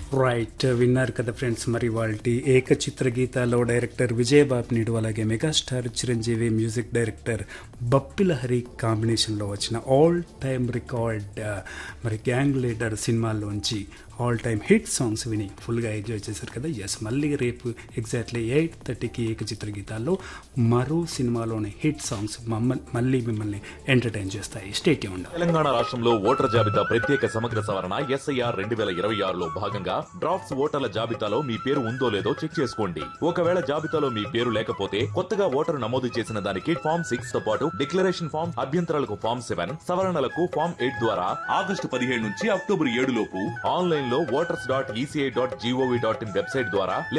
right విన్నారు కదా friends మరి వాళ్ళ ఏకచిత్ర గీతాలో డైరెక్టర్ విజయబాబు నీడు అలాగే megastar Chiranjeevi music director Bappi Lahiri కాంబినేషన్లో వచ్చిన ఆల్ టైమ్ రికార్డ్ మరి గ్యాంగ్ లీడర్ సినిమాల్లోంచి ఆల్ టైమ్ హిట్ సాంగ్స్ విని ఫుల్గా ఎంజాయ్ చేశారు కదా ఎస్ మళ్ళీ రేపు ఎగ్జాక్ట్లీ ఎయిట్ థర్టీకి ఏకచిత్ర గీతాల్లో మరో సినిమాలోని హిట్ సాంగ్స్ మమ్మల్ని మళ్ళీ మిమ్మల్ని ఎంటర్టైన్ చేస్తాయి స్టేట్ ఉండాలి తెలంగాణ రాష్ట్రంలో ఓటర్ జాబితా ప్రత్యేక సమగ్ర సవరణ ఎస్ఐఆర్ రెండు వేల ఇరవై ఆరులో భాగంగా డ్రాఫ్ట్స్ ఓటర్ల జాబితాలో మీ పేరు ఉందో లేదో చెక్ చేసుకోండి ఒకవేళ జాబితాలో మీ పేరు లేకపోతే కొత్తగా ఓటరు నమోదు చేసిన దానికి ఫామ్ సిక్స్ తో పాటు డిక్లరేషన్ ఫామ్ అభ్యంతరాలకు ఫామ్ సెవెన్ సవరణలకు ఫామ్ ఎయిట్ ద్వారా ఆగస్టు పదిహేడు నుంచి అక్టోబర్ ఏడు లోపు ఆన్లైన్ లో voters dot ECI dot GOV dot in website ద్వారా